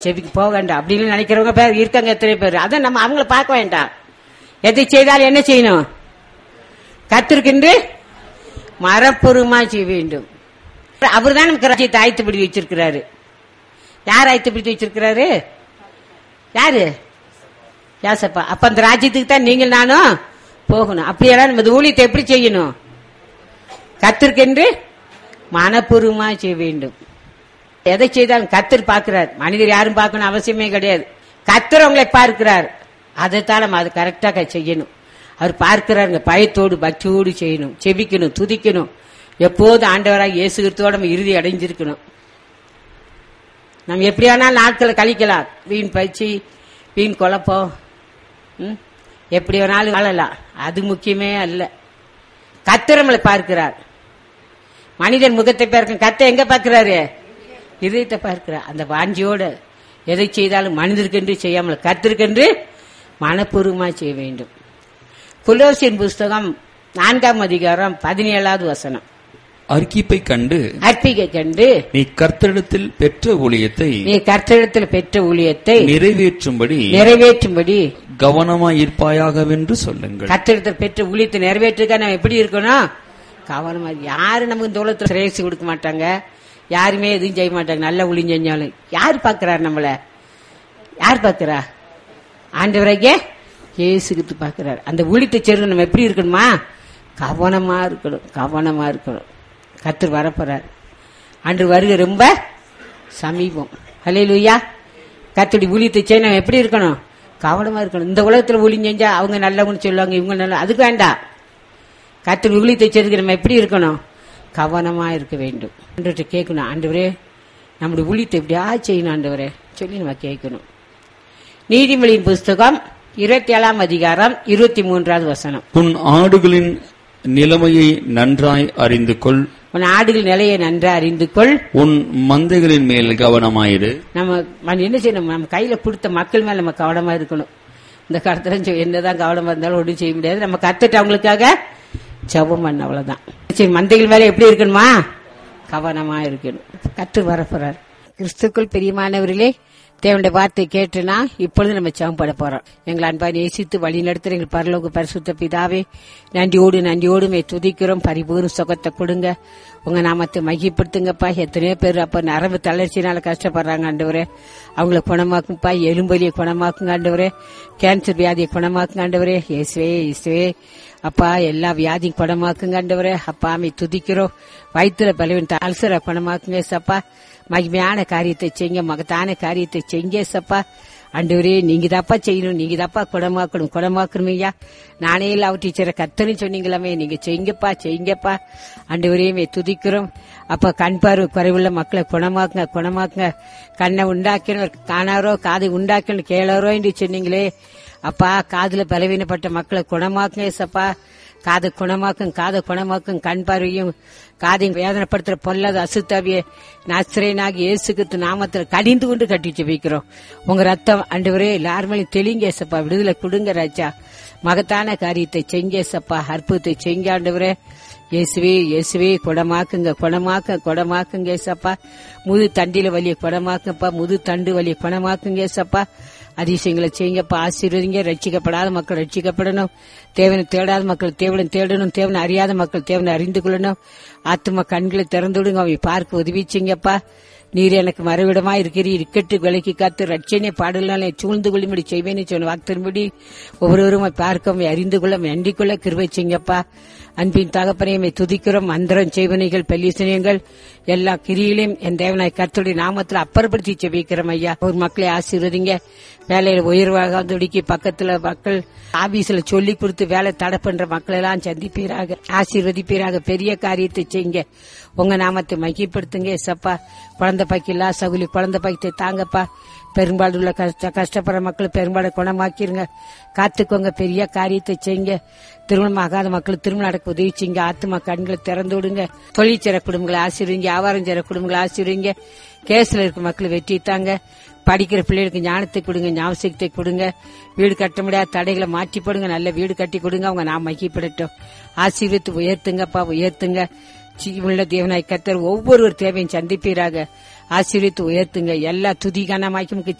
செபிக்கு போக வேண்டாம் அப்படின்னு நினைக்கிறவங்க பேர் இருக்காங்க எத்தனை பேர் அதை நம்ம அவங்கள பார்க்க வேண்டாம் எதை செய்தாலும் என்ன செய்யணும் கத்திருக்கின்று மரப்பொருமா செய்ய வேண்டும் அவர் தான் நமக்கு ராஜ்யத்தை ஆயத்தப்படுத்தி வச்சிருக்கிறாரு யார் ஆயத்தப்படுத்தி வச்சிருக்கிறாரு யாரு யாசப்பா அப்ப அந்த ராஜ்யத்துக்கு தான் நீங்கள் நானும் போகணும் அப்படியெல்லாம் நம்ம இந்த ஊழியத்தை எப்படி செய்யணும் கத்திருக்கென்று மனப்பூர்வமா செய்ய வேண்டும் எதை செய்தாலும் கத்தர் பார்க்கிறார் மனிதர் யாரும் பார்க்கணும் அவசியமே கிடையாது கத்தர் உங்களை பார்க்கிறார் அதைத்தான் நம்ம அது கரெக்டாக செய்யணும் அவர் பார்க்கிறாருங்க பயத்தோடு பக்தியோடு செய்யணும் செபிக்கணும் துதிக்கணும் எப்போது ஆண்டவராக இயேசு கிறிஸ்துவோட நம்ம இறுதி அடைஞ்சிருக்கணும் நம்ம எப்படி வேணாலும் நாட்களை கழிக்கலாம் வீண் பயிற்சி வீண் குழப்பம் ம்? எப்படி வேணாலும் வாழலாம் அது முக்கியமே அல்ல கத்தர் நம்மளை பார்க்கிறார் மனிதன் முகத்தை பார்க்க கத்த எங்க பார்க்கிறாரு இதயத்தை பார்க்கிறார் அந்த வாஞ்சியோட எதை செய்தாலும் மனிதருக்கென்று செய்யாமல் கத்திருக்கென்று மனப்பூர்வமா செய்ய வேண்டும் குலோசியன் புஸ்தகம் நான்காம் அதிகாரம் பதினேழாவது வசனம் அர்க்கிப்பை கண்டு அற்பிகை கண்டு நீ கர்த்தரிடத்தில் பெற்ற ஊழியத்தை நீ கர்த்தரிடத்தில் பெற்ற ஊழியத்தை நிறைவேற்றும்படி நிறைவேற்றும்படி கவனமாயிருப்பாயாகவென்று சொல்லுங்கள் கர்த்தரிடத்தில் பெற்ற ஊழியத்தை நிறைவேற்றுக்க நம்ம எப்படி இருக்கணும் கவனமா யாரு நமக்கு இந்த உலகத்துல சிரேசி கொடுக்க மாட்டாங்க யாருமே எதுவும் செய்ய மாட்டாங்க நல்ல ஊழியம் செஞ்சாலும் யார் பாக்குறாரு நம்மள யார் பாக்குறா ஆண்டவரையே இயேசுகிட்டு பாக்குறாரு அந்த ஊழியத்தை சேர்ந்து நம்ம எப்படி இருக்கணுமா கவனமா இருக்கணும் கவனமா இருக்கணும் கத்தர் வரப்போறார் அன்று வருகை ரொம்ப சமீபம் ஹலே லூயா கத்தடி ஊழியத்தை செய்ய நம்ம எப்படி இருக்கணும் கவனமா இருக்கணும் இந்த உலகத்துல ஊழியம் செஞ்சா அவங்க நல்லவங்கன்னு சொல்லுவாங்க இவங்க நல்ல அதுக்கு வேண்டாம் கத்தர் ஊழியத்தை செய்யறதுக்கு நம்ம எப்படி இருக்கணும் கவனமா இருக்க வேண்டும் ஆண்டவர்கிட்ட கேட்கணும் ஆண்டவரே நம்முடைய ஊழியத்தை எப்படியா செய்யணும் ஆண்டவரே சொல்லி நம்ம கேட்கணும் நீதிமொழியின் புஸ்தகம் இருபத்தி ஏழாம் அதிகாரம் இருபத்தி மூன்றாவது வசனம் உன் ஆடுகளின் நிலைமையை நன்றாய் அறிந்து கொள் உன் ஆடுகள் நிலையை நன்றா அறிந்து கொள் உன் மந்தைகளின் மேல் கவனமாயிரு நம்ம நம்ம என்ன செய்யணும் நம்ம கையில கொடுத்த மக்கள் மேல நம்ம கவனமா இருக்கணும் இந்த காலத்துல சொ- என்னதான் கவனமா இருந்தாலும் ஒன்றும் செய்ய முடியாது நம்ம கத்துட்டு அவங்களுக்காக ஜெபம் பண்ண அவ்வளவுதான் சரி மந்தைகள் மேல எப்படி இருக்கணுமா கவனமா இருக்கணும் கத்து வரப்போறார் கிறிஸ்துக்குள் பிரியமானவர்களே தேவனுடைய வார்த்தை கேட்டுனா இப்பொழுது நம்ம ஜெபம் பண்ண போறோம் எங்களை அன்பா நேசித்து வழி நடத்துற எங்கள் பரலோக பரிசுத்த பிதாவே நன்றியோடு நன்றியோடு மே துதிக்கிறோம் பரிபூர்ண சுகத்தை கொடுங்க உங்க நாமத்தை மகிப்படுத்துங்கப்பா எத்தனையோ பேர் அப்ப நரம்பு தளர்ச்சினால கஷ்டப்படுறாங்க ஆண்டவரே அவங்கள குணமாக்குங்கப்பா எலும்பலியை குணமாக்குங்க ஆண்டவரே கேன்சர் வியாதியை குணமாக்குங்க ஆண்டவரே இயேசுவே இயேசுவே அப்பா எல்லா வியாதியும் குணமாக்குங்க ஆண்டவரே அப்பா அமை துதிக்கிறோம் வயிற்றுல பலவீன அல்சரை குணமாக்குங்க சப்பா மகிமையான காரியத்தை செய்யுங்க மகத்தான காரியத்தை செய்யுங்க சப்பா ஆண்டவரே நீங்க தாப்பா செய்யணும் நீங்க தாப்பா குணமாக்கணும் குணமாக்கணும் ஐயா நானே இல்லாவ டீச்சரை கத்தன்னு சொன்னீங்களாமே நீங்க செய்யுங்கப்பா செய்யுங்கப்பா ஆண்டவரே மே துதிக்கிறோம் அப்ப கண் பார்வை குறைவுள்ள மக்களை குணமாக்குங்க குணமாக்குங்க கண்ணை உண்டாக்கணும் காணாரோ காதை உண்டாக்கணும் கேளாரோ என்று சொன்னீங்களே அப்பா காதுல பலவீனப்பட்ட மக்களை குணமாக்குங்க ஏசப்பா காதை குணமாக்கும் காதை குணமாக்கும் கண் பார்வையும் காதையும் வேதனைப்படுத்துற பொல்லாத அசுத்தாவிய நாசிரியனாகி இயேசுக்கு நாமத்தில் கடிந்து கொண்டு கட்டி ஜெபிக்கிறோம் உங்க ரத்தம் அண்டுவரே எல்லாருமே தெளிங்க ஏசப்பா விடுதலை கொடுங்க ராஜா மகத்தான காரியத்தை செஞ்ச ஏசப்பா அற்புதத்தை செஞ்ச ஆண்டவரே இயேசுவே இயேசுவே குணமாக்குங்க குணமாக்க குணமாக்குங்க ஏசப்பா முது தண்டில வலிய குணமாக்குப்பா முது தண்டு வலிய குணமாக்குங்க ஏசப்பா அதிசயங்களை செய்யுங்கப்பா ஆசீர்வதிங்க ரட்சிக்கப்படாத மக்கள் ரட்சிக்கப்படணும் தேவனை தேடாத மக்கள் தேவனை தேடணும் தேவனை அறியாத மக்கள் தேவனை அறிந்து கொள்ளணும் ஆத்தும கண்களை திறந்து விடுங்க அவங்க பார்க்க உதவி செய்யுங்கப்பா நீர் எனக்கு மறைவிடமா இருக்கிறீர் இக்கட்டு விலைக்கு காத்து ரட்சணை பாடலாலே சூழ்ந்து கொள்ளும்படி செய்வேன்னு சொன்ன வாக்தன்படி ஒவ்வொருவரும் பார்க்க அறிந்து கொள்ள நன்றி கொள்ள கிருபை செய்யுங்கப்பா அன்பின் தகப்பனையுமே துதிக்கிறோம் மந்திரம் செய்வனைகள் பல்லிசனியங்கள் எல்லா கிரியிலையும் என் தேவனாய் கர்த்தருடைய நாமத்தில் அப்புறப்படுத்தி செபிக்கிறோம் ஐயா ஒரு மக்களை ஆசீர்வதிங்க வேலையில உயர்வாக துடிக்கி பக்கத்துல மக்கள் ஆபீஸ்ல சொல்லி கொடுத்து வேலை தடை பண்ற மக்கள் எல்லாம் சந்திப்பீராக ஆசீர்வதிப்பீராக பெரிய காரியத்தை செய்யுங்க உங்க நாமத்தை மகிப்படுத்துங்க ஏசப்பா குழந்தை பாக்கில்லா சகுலி குழந்தை பாக்கியத்தை தாங்கப்பா பெரும்பாலும் உள்ள கஷ்ட கஷ்டப்படுற மக்கள் பெரும்பாடு குணமாக்கிருங்க காத்துக்கோங்க பெரிய காரியத்தை செய்யுங்க திருமணம் ஆகாத மக்கள் திருமணம் நடக்க உதவி செய்யுங்க ஆத்மா கண்களை திறந்து விடுங்க தொழிற்சர குடும்பங்களை ஆசீர்வீங்க வியாபாரம் செய்ற குடும்பங்களை ஆசீர்வீங்க கேஸ்ல இருக்க மக்கள் வெற்றி தாங்க படிக்கிற பிள்ளைகளுக்கு ஞானத்தை கொடுங்க ஞாபகத்தை கொடுங்க வீடு கட்ட முடியாத தடைகளை மாற்றி போடுங்க நல்ல வீடு கட்டி கொடுங்க அவங்க நாம் மகிப்படட்டும் ஆசீர்வித்து உயர்த்துங்கப்பா உயர்த்துங்க ஜீவனுள்ள தேவனாய் கத்தர் ஒவ்வொரு தேவையும் சந்திப்பீராக ஆசீர்வித்து உயர்த்துங்க எல்லா துதிகானமாக்கி